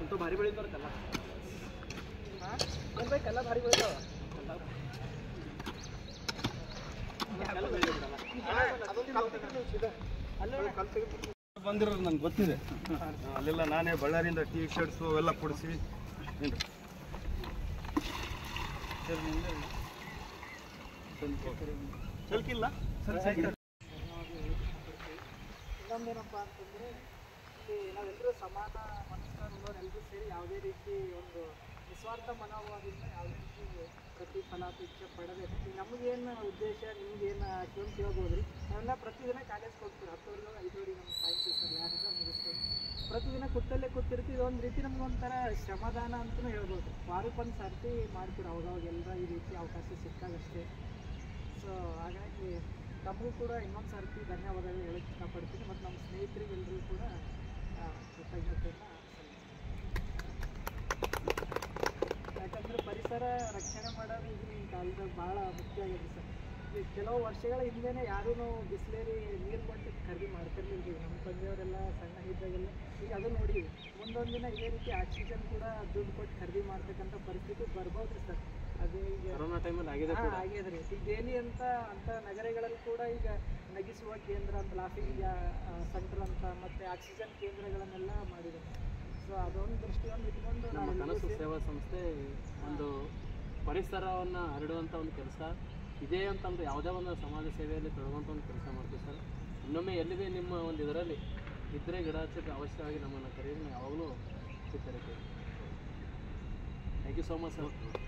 ಅಂತೂ ಭಾರಿ ಬೆಳಿತಾರ ಕಲ್ಲ ಮುಂಬೈ ಕಲ್ಲ ಭಾರಿ ಬೆಳಿತಾವ ಬಂದಿರೋದು ನಂಗೆ ಗೊತ್ತಿದೆ ಅಲ್ಲೆಲ್ಲ ನಾನೇ ಬಳ್ಳಾರಿಯಿಂದ ಟೀ ಶರ್ಟ್ಸು ಅವೆಲ್ಲ ಕೊಡಿಸಿ ಚಲ್ಕಿಲ್ಲ ಇನ್ನೊಂದೇನಪ್ಪ ಅಂತಂದರೆ ಇಲ್ಲಿ ನಾವೆಲ್ಲರೂ ಸಮಾನ ಮನಸ್ಕರಲ್ಲವರೆಲ್ಲರೂ ಸೇರಿ ಯಾವುದೇ ರೀತಿ ಒಂದು ನಿಸ್ವಾರ್ಥ ಮನೋಭಾವದಿಂದ ಯಾವುದೇ ರೀತಿ ಪ್ರತಿಫಲಾಪೇಕ್ಷೆ ಪಡದೆ ಈಗ ನಮಗೇನು ಉದ್ದೇಶ ನಿಮ್ಗೇನು ಕೇಳಿ ಕೇಳ್ಬೋದ್ರಿ ನಾವೆಲ್ಲ ಪ್ರತಿದಿನ ಕಾಲೇಜ್ಗೆ ಹೋಗ್ತೀವಿ ಹತ್ತುವರೆಗೆ ಐದುವರೆಗೆ ನಮ್ಮ ಸೈನ್ಸ್ ಸರ್ ಯಾಕಂದ್ರೆ ಮುಗಿಸ್ತೀವಿ ಪ್ರತಿದಿನ ಕುತ್ತಲ್ಲೇ ಕೂತಿರ್ತೀವಿ ಒಂದು ರೀತಿ ನಮ್ಗೆ ಒಂಥರ ಶ್ರಮದಾನ ಅಂತಲೂ ಹೇಳ್ಬೋದು ವಾರಕ್ಕೊಂದು ಸರ್ತಿ ಮಾಡ್ತೀವಿ ಅವಾಗವಾಗ ಎಲ್ಲ ಈ ರೀತಿ ಅವಕಾಶ ಸಿಕ್ಕಾಗಷ್ಟೇ ಸೊ ಹಾಗಾಗಿ ತಮಗೂ ಕೂಡ ಇನ್ನೊಂದು ಸರ್ತಿ ಧನ್ಯವಾದಗಳು ಹೇಳಕ್ಕೆ ಇಷ್ಟಪಡ್ತೀನಿ ಮತ್ತು ನಮ್ಮ ಸ್ನೇಹಿತರಿಗೆ ಎಲ್ಲರಿಗೂ ಕೂಡ ಆ, ಕೃತಜ್ಞತೆಯನ್ನು ಸಲ್ಲಿಸ್ತೀನಿ ಯಾಕಂದರೆ ಪರಿಸರ ರಕ್ಷಣೆ ಮಾಡೋದು ಈಗಿನ ಕಾಲದಾಗ ಭಾಳ ಮುಖ್ಯ ಆಗಿದೆ ಸರ್ ಈ ಕೆಲವು ವರ್ಷಗಳ ಹಿಂದೆನೇ ಯಾರೂ ಬಿಸ್ಲೇರಿ ನೀರು ಕೊಟ್ಟು ಖರೀದಿ ಮಾಡ್ತಿರ್ಲಿಲ್ಲ ಈಗ ನಮ್ಮ ತಂದೆಯವರೆಲ್ಲ ಸಣ್ಣ ಇದ್ದಾಗೆಲ್ಲ ಈಗ ಅದು ನೋಡಿ ಮುಂದೊಂದು ದಿನ ಇದೇ ರೀತಿ ಆಕ್ಸಿಜನ್ ಕೂಡ ದುಡ್ಡು ಕೊಟ್ಟು ಖರೀದಿ ಮಾಡ್ತಕ್ಕಂಥ ಪರಿಸ್ಥಿತಿ ಬರ್ಬೋದು ಸರ್ ಅದು ಈಗ ಕೊರೋನಾ ಟೈಮಲ್ಲಿ ಆಗಿದೆ ಹಾ, ಆಗ್ಯದ್ರಿ ಈಗ ದೆಹಲಿ ಅಂತ ಅಂತ ನಗರಗಳಲ್ಲಿ ಕೂಡ ಈಗ ನಗಿಸುವ ಕೇಂದ್ರ ಅಂತ ಲಾಫಿಂಗ್ ಸೆಂಟರ್ ಅಂತ ಮತ್ತೆ ಆಕ್ಸಿಜನ್ ಕೇಂದ್ರಗಳನ್ನೆಲ್ಲ ಮಾಡಿದೆ ಸೊ ಅದೊಂದು ದೃಷ್ಟಿಯನ್ನು ಇಟ್ಕೊಂಡು ನಮ್ಮ ನಾವೆಲ್ಲರೂ ಕನಸು ಸೇರಿ- ಸೇವಾ ಸಂಸ್ಥೆ ಒಂದು ಪರಿಸರವನ್ನು ಹರಡುವಂಥ ಒಂದು ಕೆಲಸ ಇದೇ ಅಂತಂದ್ರೆ ಯಾವುದೇ ಒಂದು ಸಮಾಜ ಸೇವೆಯಲ್ಲಿ ತೊಡಗುವಂಥ ಒಂದು ಕೆಲಸ ಮಾಡ್ತೀವಿ ಸರ್ ಇನ್ನೊಮ್ಮೆ ಎಲ್ಲಿದೆ ನಿಮ್ಮ ಒಂದು ಇದರಲ್ಲಿ ಇದ್ದರೆ ಗಿಡ ಹಚ್ಚಕ್ಕೆ ಅವಶ್ಯವಾಗಿ ನಮ್ಮನ್ನು ಕರೆಯೋದು ಯಾವಾಗಲೂ ಸಿಗ್ತಾರೆ thank you so much sir